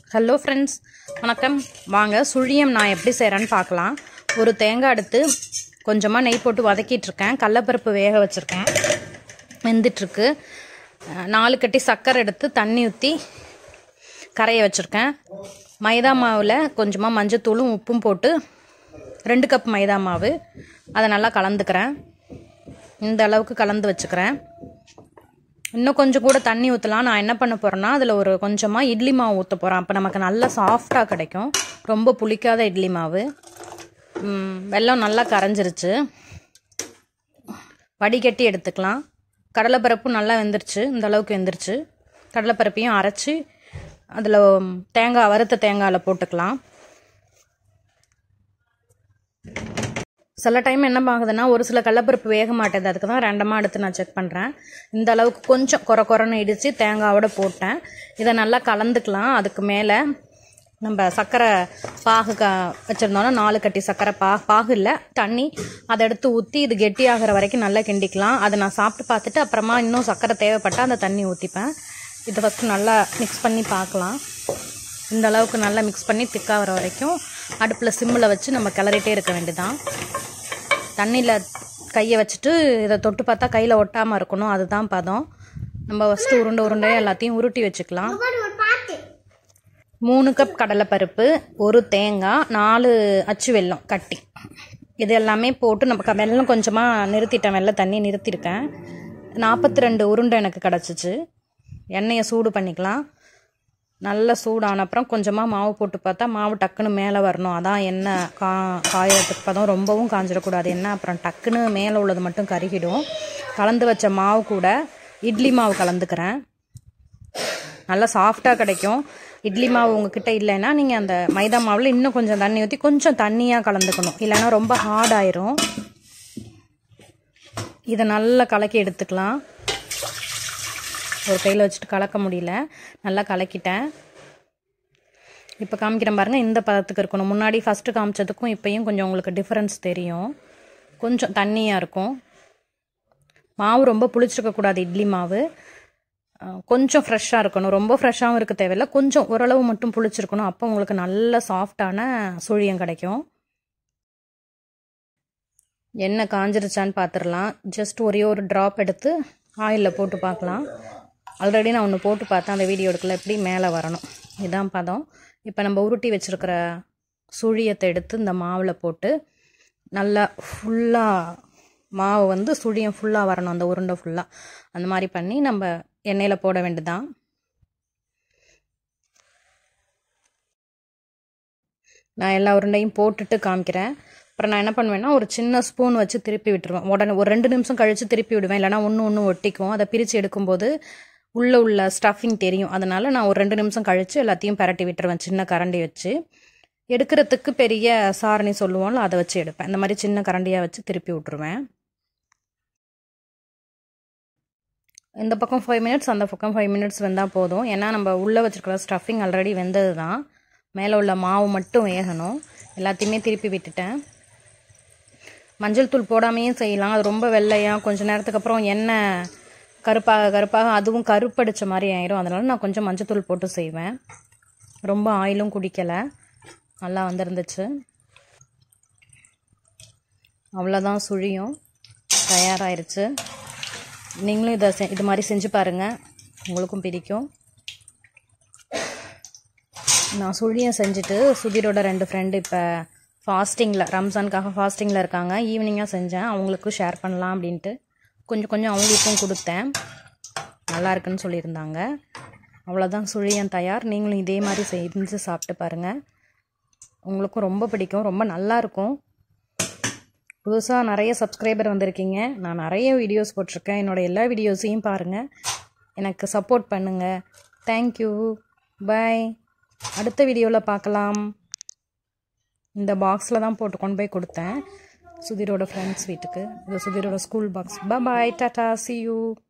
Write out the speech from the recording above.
hello friends வணக்கம் வாங்க சுழியம் நான் எப்படி செய்கிறேன்னு பார்க்கலாம் ஒரு தேங்காய் எடுத்து கொஞ்சமாக நெய் போட்டு வதக்கிட்டு இருக்கேன் கடலப்பருப்பு வேக வச்சுருக்கேன் வெந்துட்டுருக்கு அஹ், நாலு கட்டி சர்க்கரை எடுத்து தண்ணி ஊற்றி கரைய வச்சுருக்கேன் மைதா மாவில் கொஞ்சமாக மஞ்சத்தூளும் உப்பும் போட்டு ரெண்டு கப் மைதா மாவு அதை நல்லா கலந்துக்கிறேன் இந்த அளவுக்கு கலந்து வச்சுக்கிறேன் இன்னும் கொஞ்சம் கூட தண்ணி ஊற்றலாம் நான் என்ன பண்ண போகிறேன்னா அதில் ஒரு கொஞ்சமாக இட்லி மாவு ஊற்ற போகிறேன் அப்போ நமக்கு நல்லா சாஃப்டாக கிடைக்கும் ரொம்ப புளிக்காத இட்லி மாவு ம், வெல்லம் நல்லா கரைஞ்சிருச்சு வடிகட்டி எடுத்துக்கலாம் கடலைப்பருப்பும் நல்லா வெந்துருச்சு இந்த அளவுக்கு வெந்துருச்சு கடலைப்பருப்பையும் அரைச்சி அதில் தேங்காய் வறுத்த தேங்காயில் போட்டுக்கலாம் சில டைம் என்ன ஆகுதுன்னா ஒரு சில கடலப்பருப்பு வேக மாட்டேது அதுக்கு தான் ரெண்டமாக எடுத்து நான் செக் பண்ணுறேன் இந்த அளவுக்கு கொஞ்சம் குறை குறைன்னு இடித்து தேங்காவோட போட்டேன் இதை நல்லா கலந்துக்கலாம் அதுக்கு மேலே நம்ம சர்க்கரை பாகு க வச்சுருந்தோன்னா நாலு கட்டி சர்க்கரை பா பாகு இல்லை தண்ணி அதை எடுத்து ஊற்றி இது கெட்டியாகிற வரைக்கும் நல்லா கிண்டிக்கலாம் அதை நான் சாப்பிட்டு பார்த்துட்டு அப்புறமா இன்னும் சர்க்கரை தேவைப்பட்டால் அந்த தண்ணி ஊற்றிப்பேன் இதை ஃபஸ்ட்டு நல்லா மிக்ஸ் பண்ணி பார்க்கலாம் இந்த அளவுக்கு நல்லா மிக்ஸ் பண்ணி திக்காகிற வரைக்கும் அடுப்பில் சிம்மில் வச்சு நம்ம கிளறிட்டே இருக்க வேண்டியதான் தண்ணியில் கையை வச்சுட்டு இதை தொட்டு பார்த்தா கையில் ஒட்டாமல் இருக்கணும் அதுதான் பதம் நம்ம ஃபஸ்ட்டு உருண்டை உருண்டை எல்லாத்தையும் உருட்டி வச்சுக்கலாம் மூணு கப் கடலைப்பருப்பு ஒரு தேங்காய் நாலு அச்சு வெல்லம் கட்டி இது எல்லாமே போட்டு நம்ம க- வெல்லம் கொஞ்சமாக நிறுத்திட்டேன் வெள்ளை தண்ணி நிறுத்தியிருக்கேன் நாற்பத்தி ரெண்டு உருண்டை எனக்கு கிடச்சிச்சு எண்ணெயை சூடு பண்ணிக்கலாம் நல்ல சூடான அப்புறம் கொஞ்சமாக மாவு போட்டு பார்த்தா மாவு டக்குன்னு மேலே வரணும் அதான் எண்ணெய் கா காயறதுக்கு பதம் ரொம்பவும் காஞ்சிடக்கூடாது எண்ணெய் அப்புறம் டக்குன்னு மேலே உள்ளது மட்டும் கருகிடும் கலந்து வச்ச மாவு கூட இட்லி மாவு கலந்துக்கிறேன் நல்லா சாஃப்டாக கிடைக்கும் இட்லி மாவு உங்ககிட்ட இல்லைன்னா நீங்கள் அந்த மைதா மாவில் இன்னும் கொஞ்சம் தண்ணி ஊற்றி கொஞ்சம் தண்ணியாக கலந்துக்கணும் இல்லைன்னா ரொம்ப ஹார்ட் ஆயிரும் இதை நல்லா கலக்கி எடுத்துக்கலாம் ஒரு கையில் வச்சுட்டு கலக்க முடியல நல்லா கலக்கிட்டேன் இப்போ காமிக்கிறேன் பாருங்கள் இந்த பதத்துக்கு இருக்கணும் முன்னாடி ஃபஸ்ட்டு காமிச்சதுக்கும் இப்போயும் கொஞ்சம் உங்களுக்கு டிஃப்ரென்ஸ் தெரியும் கொஞ்சம் தண்ணியாக இருக்கும் மாவு ரொம்ப புளிச்சிருக்கக்கூடாது இட்லி மாவு அஹ், கொஞ்சம் ஃப்ரெஷ்ஷாக இருக்கணும் ரொம்ப ஃப்ரெஷ்ஷாகவும் இருக்க தேவையில்ல கொஞ்சம் ஓரளவு மட்டும் புளிச்சிருக்கணும் அப்போ உங்களுக்கு நல்ல சாஃப்டான சுழியம் கிடைக்கும் எண்ணெய் காஞ்சிருச்சான்னு பார்த்துடலாம் ஜஸ்ட் ஒரே ஒரு ட்ராப் எடுத்து ஆயிலில் போட்டு பார்க்கலாம் ஆல்ரெடி நான் ஒன்று போட்டு பார்த்தேன் அந்த வீடியோ எடுக்கல எப்படி மேலே வரணும் இதான் பதம் இப்போ நம்ம உருட்டி வச்சுருக்கிற சுழியத்தை எடுத்து இந்த மாவில் போட்டு நல்லா ஃபுல்லாக மாவு வந்து சுழியம் ஃபுல்லாக வரணும் அந்த உருண்டை ஃபுல்லாக அந்த மாதிரி பண்ணி நம்ம எண்ணெயில் போட வேண்டியதான் நான் எல்லா உருண்டையும் போட்டுட்டு காமிக்கிறேன் அப்புறம் நான் என்ன பண்ணுவேன்னா ஒரு சின்ன ஸ்பூன் வச்சு திருப்பி விட்டுருவேன் உடனே ஒரு ரெண்டு நிமிஷம் கழித்து திருப்பி விடுவேன் இல்லைனா ஒன்று ஒன்று ஒட்டிக்கும் அதை பிரித்து எடுக்கும்போது உள்ளே உள்ள ஸ்டஃபிங் தெரியும் அதனால் நான் ஒரு ரெண்டு நிமிஷம் கழித்து எல்லாத்தையும் பரட்டி விட்டுருவேன் சின்ன கரண்டி வச்சு எடுக்கிறதுக்கு பெரிய சாரணி சொல்லுவோம்ல அதை வச்சு எடுப்பேன் இந்த மாதிரி சின்ன கரண்டியாக வச்சு திருப்பி விட்டுருவேன் இந்த பக்கம் ஃபைவ் மினிட்ஸ் அந்த பக்கம் ஃபைவ் மினிட்ஸ் வெந்தால் போதும் ஏன்னா நம்ம உள்ளே வச்சுருக்கிற ஸ்டஃபிங் ஆல்ரெடி வெந்தது தான் மேலே உள்ள மாவு மட்டும் வேகணும் எல்லாத்தையுமே திருப்பி விட்டுட்டேன் மஞ்சள் தூள் போடாமையும் செய்யலாம் அது ரொம்ப வெள்ளையாக கொஞ்ச நேரத்துக்கு அப்புறம் எண்ணெய் கருப்பாக கருப்பாக அதுவும் கருப்படிச்ச மாதிரி ஆயிரும் அதனால நான் கொஞ்சம் மஞ்சள் தூள் போட்டு செய்வேன் ரொம்ப ஆயிலும் குடிக்கலை நல்லா வந்திருந்துச்சு அவ்வளோதான் சுழியும் தயாராயிருச்சு நீங்களும் இதை செ இது மாதிரி செஞ்சு பாருங்கள் உங்களுக்கும் பிடிக்கும் நான் சுழியம் செஞ்சுட்டு சுதீரோட ரெண்டு ஃப்ரெண்டு இப்போ ஃபாஸ்டிங்கில் ரம்ஜானுக்காக ஃபாஸ்டிங்கில் இருக்காங்க ஈவினிங்காக செஞ்சேன் அவங்களுக்கும் ஷேர் பண்ணலாம் அப்படின்ட்டு கொஞ்சம் கொஞ்சம் அவங்களுக்கும் கொடுத்தேன் நல்லா இருக்குன்னு சொல்லியிருந்தாங்க அவ்வளோதான் சுழியம் தயார் நீங்களும் இதே மாதிரி செஞ்சு சாப்பிட்டு பாருங்கள் உங்களுக்கும் ரொம்ப பிடிக்கும் ரொம்ப நல்லா இருக்கும் புதுசாக நிறைய சப்ஸ்கிரைபர் வந்திருக்கீங்க நான் நிறைய வீடியோஸ் போட்டிருக்கேன் என்னோட எல்லா வீடியோஸையும் பாருங்கள் எனக்கு சப்போர்ட் பண்ணுங்கள் தேங்க்யூ பை அடுத்த வீடியோவில் பார்க்கலாம் இந்த பாக்ஸில் தான் போட்டு கொண்டு போய் கொடுத்தேன் சுதீரோட ஃப்ரெண்ட்ஸ் வீட்டுக்கு இது சுதீரோட school box bye tata see you